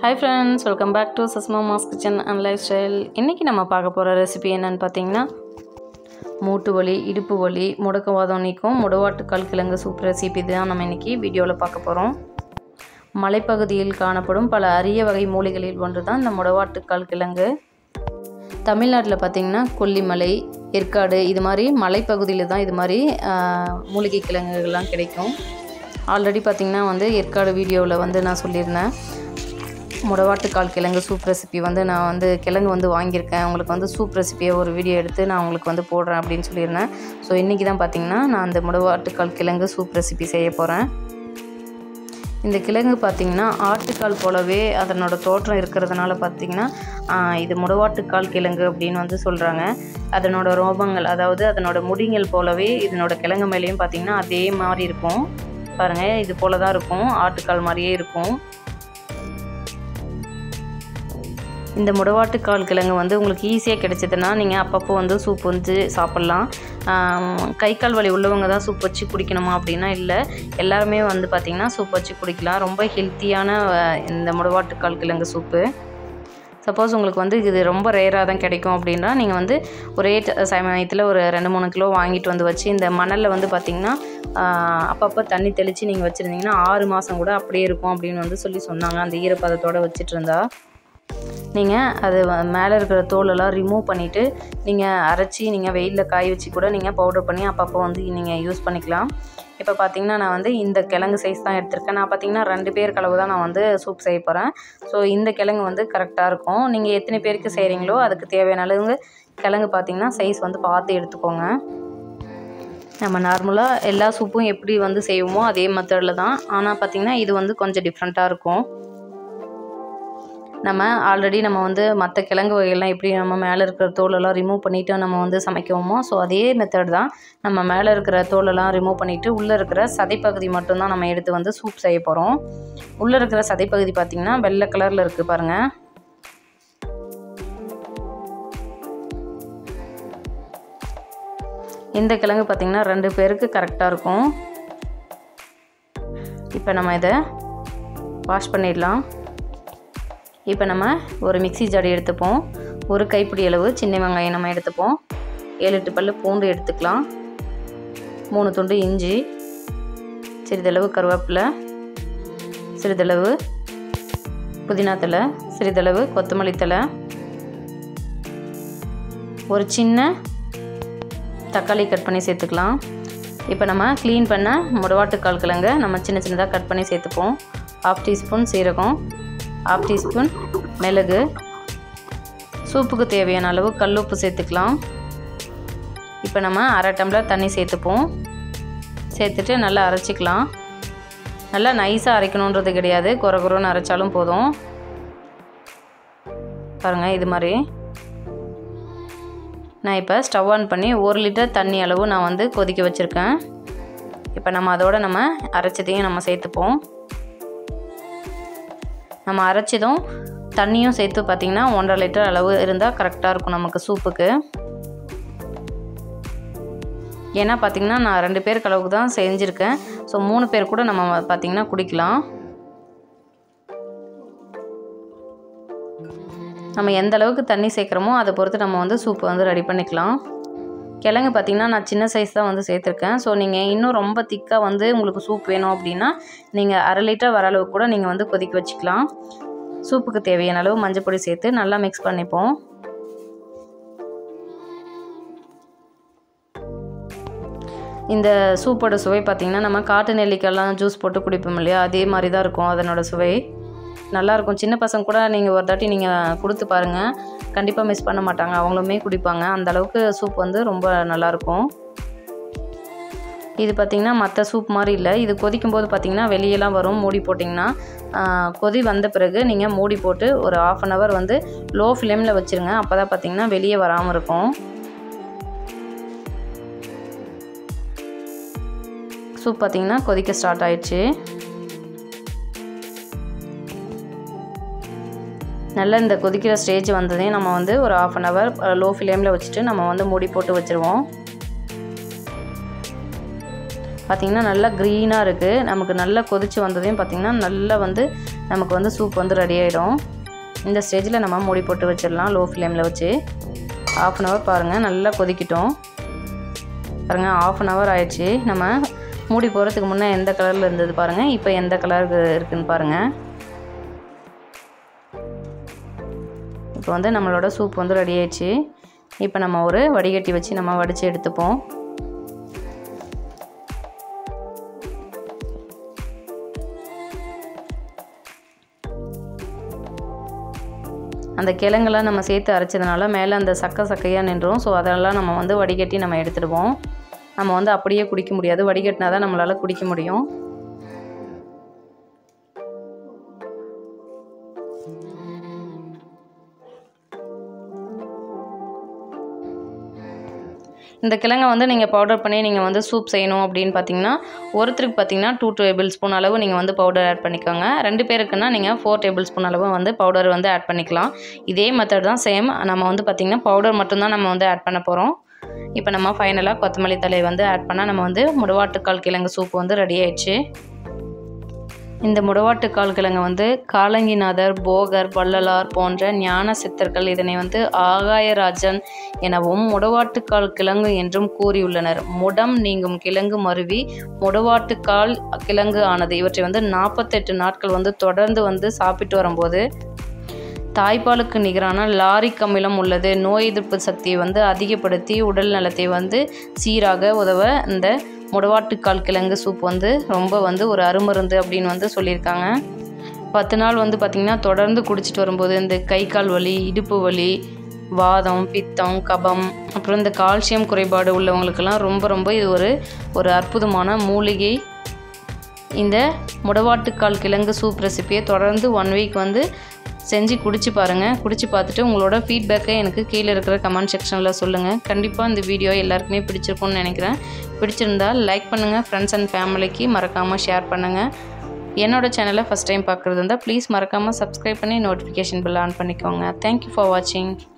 hi friends welcome back to Sushma மாஸ் kitchen and lifestyle இன்றைக்கி நம்ம பார்க்க போகிற ரெசிபி என்னன்னு பார்த்தீங்கன்னா மூட்டு வலி இடுப்பு வலி முடக்கவாதம் நீக்கும் முடவாட்டுக்கால் கிழங்கு சூப் ரெசிபி தான் நம்ம இன்றைக்கி வீடியோவில் பார்க்க போகிறோம் மலைப்பகுதியில் காணப்படும் பல அரிய வகை மூலிகளில் ஒன்று தான் இந்த முடவாட்டுக்கால் கிழங்கு தமிழ்நாட்டில் பார்த்திங்கன்னா கொல்லிமலை ஏற்காடு இது மாதிரி மலைப்பகுதியில் தான் இது மாதிரி ஆஹ், மூலிகை கிழங்குகள்லாம் கிடைக்கும் ஆல்ரெடி பார்த்திங்கன்னா வந்து ஏற்காடு வீடியோவில் வந்து நான் சொல்லியிருந்தேன் முடவாட்டுக்கால் கிழங்கு சூப் ரெசிபி வந்து நான் வந்து கிழங்கு வந்து வாங்கியிருக்கேன் உங்களுக்கு வந்து சூப் ரெசிபியை ஒரு வீடியோ எடுத்து நான் உங்களுக்கு வந்து போடுறேன் அப்படின்னு சொல்லியிருந்தேன் ஸோ இன்றைக்கி தான் பார்த்திங்கன்னா நான் அந்த முடவாட்டுக்கால் கிழங்கு சூப் ரெசிபி செய்ய போகிறேன் இந்த கிழங்கு பார்த்திங்கன்னா ஆட்டுக்கால் போலவே அதனோட தோற்றம் இருக்கிறதுனால பார்த்திங்கன்னா ஆஹ், இது முடவாட்டுக்கால் கிழங்கு அப்படின்னு வந்து சொல்கிறாங்க அதனோட ரோபங்கள் அதாவது அதனோட முடிங்கள் போலவே இதனோட கிழங்கு மேலேயும் பார்த்திங்கன்னா அதே மாதிரி இருக்கும் பாருங்கள் இது போல தான் இருக்கும் ஆட்டுக்கால் மாதிரியே இருக்கும் இந்த முடவாட்டுக்கால் கிழங்கு வந்து உங்களுக்கு ஈஸியாக கிடைச்சதுன்னா நீங்கள் அப்பப்போ வந்து சூப் வந்து சாப்பிட்லாம் ஆம், கை கால் வலி உள்ளவங்க தான் சூப் வச்சு குடிக்கணுமா அப்படின்னா இல்லை எல்லாருமே வந்து பார்த்திங்கன்னா சூப் வச்சு குடிக்கலாம் ரொம்ப ஹெல்த்தியான அஹ், இந்த முடவாட்டுக்கால் கிழங்கு சூப்பு சப்போஸ் உங்களுக்கு வந்து இது ரொம்ப ரேராக தான் கிடைக்கும் அப்படின்னா நீங்கள் வந்து ஒரே ட- சமயத்தில் ஒரு ரெண்டு மூணு கிலோ வாங்கிட்டு வந்து வச்சு இந்த மணலில் வந்து பார்த்திங்கன்னா அப்பப்போ தண்ணி தெளித்து நீங்கள் வச்சுருந்தீங்கன்னா ஆறு மாதம் கூட அப்படியே இருக்கும் அப்படின்னு வந்து சொல்லி சொன்னாங்க அந்த ஈரப்பதத்தோடு வச்சுட்டு இருந்தா நீங்கள் அது வ- மேலே இருக்கிற தோலெல்லாம் ரிமூவ் பண்ணிவிட்டு நீங்கள் அரைச்சி நீங்கள் வெயிலில் காய வச்சு கூட நீங்கள் பவுடர் பண்ணி அப்பப்போ வந்து நீங்கள் யூஸ் பண்ணிக்கலாம் இப்போ பார்த்தீங்கன்னா நான் வந்து இந்த கிழங்கு சைஸ் தான் எடுத்திருக்கேன் நான் பார்த்தீங்கன்னா ரெண்டு பேர் கலவு தான் நான் வந்து சூப் செய்ய போகிறேன் ஸோ இந்த கிழங்கு வந்து கரெக்டாக இருக்கும் நீங்கள் எத்தனை பேருக்கு செய்கிறீங்களோ அதுக்கு தேவையான அளவுங்க கிழங்கு பார்த்தீங்கன்னா சைஸ் வந்து பார்த்து எடுத்துக்கோங்க நம்ம நார்மலாக எல்லா சூப்பும் எப்படி வந்து செய்வோமோ அதே மெத்தடில் தான் ஆனால் பார்த்திங்கன்னா இது வந்து கொஞ்சம் டிஃப்ரெண்ட்டாக இருக்கும் நம்ம ஆல்ரெடி நம்ம வந்து மற்ற கிழங்கு வகைகள்லாம் எப்படி நம்ம மேலே இருக்கிற தோலெல்லாம் ரிமூவ் பண்ணிவிட்டு நம்ம வந்து சமைக்குவோமோ ஸோ அதே மெத்தட் தான் நம்ம மேலே இருக்கிற தோலெல்லாம் ரிமூவ் பண்ணிவிட்டு உள்ளே இருக்கிற சதைப்பகுதி மட்டும்தான் நம்ம எடுத்து வந்து சூப் செய்ய போகிறோம் உள்ளே இருக்கிற சதைப்பகுதி பார்த்திங்கன்னா வெள்ளை கலரில் இருக்குது பாருங்கள் இந்த கிழங்கு பார்த்திங்கன்னா ரெண்டு பேருக்கு கரெக்டாக இருக்கும் இப்போ நம்ம இதை வாஷ் பண்ணிடலாம் இப்போ நம்ம ஒரு மிக்ஸி ஜாடி எடுத்துப்போம் ஒரு கைப்பிடி அளவு சின்ன வெங்காயம் நம்ம எடுத்துப்போம் ஏழு எட்டு பல்லு பூண்டு எடுத்துக்கலாம் மூணு துண்டு இஞ்சி சிறிதளவு கருவேப்பிலை சிறிதளவு புதினா தழை சிறிதளவு கொத்தமல்லி தழை ஒரு சின்ன தக்காளி கட் பண்ணி சேர்த்துக்கலாம் இப்போ நம்ம க்ளீன் பண்ண முடவாட்டுக்கால் கிழங்க நம்ம சின்ன சின்னதாக கட் பண்ணி சேர்த்துப்போம் ஹாஃப் டீஸ்பூன் சீரகம் ஹாஃப் டீஸ்பூன் மிளகு சூப்புக்கு தேவையான அளவு கல்லுப்பு சேர்த்துக்கலாம் இப்போ நம்ம அரை டம்ளர் தண்ணி சேர்த்துப்போம் சேர்த்துட்டு நல்லா அரைச்சிக்கலாம் நல்லா நைஸாக அரைக்கணுன்றது கிடையாது குறை குறைன்னு அரைச்சாலும் போதும் பாருங்கள் இது மாதிரி நான் இப்போ ஸ்டவ் ஆன் பண்ணி ஒரு லிட்டர் தண்ணி அளவு நான் வந்து கொதிக்க வச்சுருக்கேன் இப்போ நம்ம அதோட நம்ம அரைச்சதையும் நம்ம சேர்த்துப்போம் நம்ம அரைச்சதும் தண்ணியும் சேர்த்து பார்த்திங்கன்னா ஒன்றரை லிட்டர் அளவு இருந்தால் கரெக்டாக இருக்கும் நமக்கு சூப்புக்கு ஏன்னா பார்த்திங்கன்னா நான் ரெண்டு பேருக்கு அளவுக்கு தான் செஞ்சுருக்கேன் ஸோ மூணு பேர் கூட நம்ம பார்த்திங்கன்னா குடிக்கலாம் நம்ம எந்த அளவுக்கு தண்ணி சேர்க்குறோமோ அதை பொறுத்து நம்ம வந்து சூப் வந்து ரெடி பண்ணிக்கலாம் கிழங்கு பார்த்திங்கன்னா நான் சின்ன சைஸ் தான் வந்து சேர்த்துருக்கேன் ஸோ நீங்கள் இன்னும் ரொம்ப திக்காக வந்து உங்களுக்கு சூப் வேணும் அப்படின்னா நீங்கள் அரை லிட்டர் வர அளவுக்கு கூட நீங்கள் வந்து கொதிக்க வச்சுக்கலாம் சூப்புக்கு தேவையான அளவு மஞ்சள் பொடி சேர்த்து நல்லா மிக்ஸ் பண்ணிப்போம் இந்த சூப்போட சுவை பார்த்திங்கன்னா நம்ம காட்டு நெல்லிக்காய்லாம் ஜூஸ் போட்டு குடிப்போம் இல்லையா அதே மாதிரி தான் இருக்கும் அதனோட சுவை நல்லாயிருக்கும் சின்ன பசங்க கூட நீங்கள் ஒரு தாட்டி நீங்கள் கொடுத்து பாருங்கள் கண்டிப்பாக மிஸ் பண்ண மாட்டாங்க அவங்களுமே குடிப்பாங்க அந்த அளவுக்கு சூப் வந்து ரொம்ப நல்லாயிருக்கும் இது பார்த்திங்கன்னா மற்ற சூப் மாதிரி இல்லை இது கொதிக்கும் போது பார்த்திங்கன்னா வெளியெல்லாம் வரும் மூடி போட்டிங்கன்னா ஆஹ், கொதி வந்த பிறகு நீங்கள் மூடி போட்டு ஒரு ஆஃப் அன் ஹவர் வந்து லோ ஃப்ளேமில் வச்சுருங்க அப்போ தான் பார்த்திங்கன்னா வெளியே வராமல் இருக்கும் சூப் பார்த்திங்கன்னா கொதிக்க ஸ்டார்ட் ஆயிடுச்சு நல்லா இந்த கொதிக்கிற ஸ்டேஜ் வந்ததையும் நம்ம வந்து ஒரு ஆஃப் அன் ஹவர் லோ ஃப்ளேமில் வச்சுட்டு நம்ம வந்து மூடி போட்டு வச்சுருவோம் பார்த்திங்கன்னா நல்லா க்ரீனாக இருக்குது நமக்கு நல்லா கொதித்து வந்ததையும் பார்த்திங்கன்னா நல்லா வந்து நமக்கு வந்து சூப் வந்து ரெடி ஆகிடும் இந்த ஸ்டேஜில் நம்ம மூடி போட்டு வச்சிடலாம் லோ ஃப்ளேமில் வச்சு ஆஃப் அன் ஹவர் பாருங்கள் நல்லா கொதிக்கிட்டோம் பாருங்கள் ஆஃப் அன் ஹவர் ஆயிடுச்சு நம்ம மூடி போகிறதுக்கு முன்னே எந்த கலரில் இருந்தது பாருங்கள் இப்போ எந்த கலருக்கு இருக்குதுன்னு பாருங்கள் இப்போ வந்து நம்மளோட சூப் வந்து ரெடி ஆயிடுச்சு இப்போ நம்ம ஒரு வடிகட்டி வச்சு நம்ம வடித்து எடுத்துப்போம் அந்த கிழங்கெல்லாம் நம்ம சேர்த்து அரைச்சதுனால மேலே அந்த சக்கை சக்கையாக நின்றோம் ஸோ அதெல்லாம் நம்ம வந்து வடிகட்டி நம்ம எடுத்துடுவோம் நம்ம வந்து அப்படியே குடிக்க முடியாது வடிகட்டினா தான் நம்மளால் குடிக்க முடியும் இந்த கிழங்கை வந்து நீங்கள் பவுடர் பண்ணி நீங்கள் வந்து சூப் செய்யணும் அப்படின்னு பார்த்தீங்கன்னா ஒருத்தருக்கு பார்த்தீங்கன்னா டூ டேபிள் ஸ்பூன் அளவு நீங்கள் வந்து பவுடர் ஆட் பண்ணிக்கோங்க ரெண்டு பேருக்குன்னா நீங்கள் ஃபோர் டேபிள் ஸ்பூன் அளவு வந்து பவுடர் வந்து ஆட் பண்ணிக்கலாம் இதே மெத்தட் தான் சேம் நம்ம வந்து பார்த்திங்கன்னா பவுடர் மட்டும்தான் நம்ம வந்து ஆட் பண்ண போகிறோம் இப்போ நம்ம ஃபைனலாக கொத்தமல்லி தலை வந்து ஆட் பண்ணால் நம்ம வந்து முடவாட்டுக்கால் கிழங்கு சூப் வந்து ரெடி ஆயிடுச்சு இந்த முடவாட்டுக்கால் கிழங்கு வந்து காலங்கிநாதர் போகர் வள்ளலார் போன்ற ஞான சித்தர்கள் இதனை வந்து ஆகாயராஜன் எனவும் முடவாட்டுக்கால் கிழங்கு என்றும் கூறியுள்ளனர் முடம் நீங்கும் கிழங்கு மருவி முடவாட்டுக்கால் கிழங்கு ஆனது இவற்றை வந்து நாற்பத்தெட்டு நாட்கள் வந்து தொடர்ந்து வந்து சாப்பிட்டு வரும்போது தாய்ப்பாலுக்கு நிகரான லாரிக் அமிலம் உள்ளது நோய் எதிர்ப்பு சக்தியை வந்து அதிகப்படுத்தி உடல் நலத்தை வந்து சீராக உதவ இந்த முடவாட்டுக்கால் கிழங்கு சூப் வந்து ரொம்ப வந்து ஒரு அருமருந்து அப்படின்னு வந்து சொல்லியிருக்காங்க பத்து நாள் வந்து பார்த்திங்கன்னா தொடர்ந்து குடிச்சிட்டு வரும்போது இந்த கை கால் வலி இடுப்பு வலி வாதம் பித்தம் கபம் அப்புறம் இந்த கால்சியம் குறைபாடு உள்ளவங்களுக்கெல்லாம் ரொம்ப ரொம்ப இது ஒரு ஒரு அற்புதமான மூலிகை இந்த முடவாட்டுக்கால் கிழங்கு சூப் ரெசிப்பியை தொடர்ந்து ஒன் வீக் வந்து செஞ்சு குடிச்சு பாருங்கள் குடிச்சு பார்த்துட்டு உங்களோட ஃபீட்பேக்கை எனக்கு கீழே இருக்கிற கமெண்ட் செக்ஷனில் சொல்லுங்கள் கண்டிப்பாக இந்த வீடியோ எல்லாருக்குமே பிடிச்சிருக்கும்னு நினைக்கிறேன் பிடிச்சிருந்தால் லைக் பண்ணுங்கள் ஃப்ரெண்ட்ஸ் அண்ட் ஃபேமிலிக்கு மறக்காமல் ஷேர் பண்ணுங்கள் என்னோட சேனலை ஃபஸ்ட் டைம் பார்க்குறது இருந்தால் ப்ளீஸ் மறக்காமல் சப்ஸ்கிரைப் பண்ணி நோட்டிஃபிகேஷன் பில் ஆன் பண்ணிக்கோங்க தேங்க்யூ ஃபார் வாட்சிங்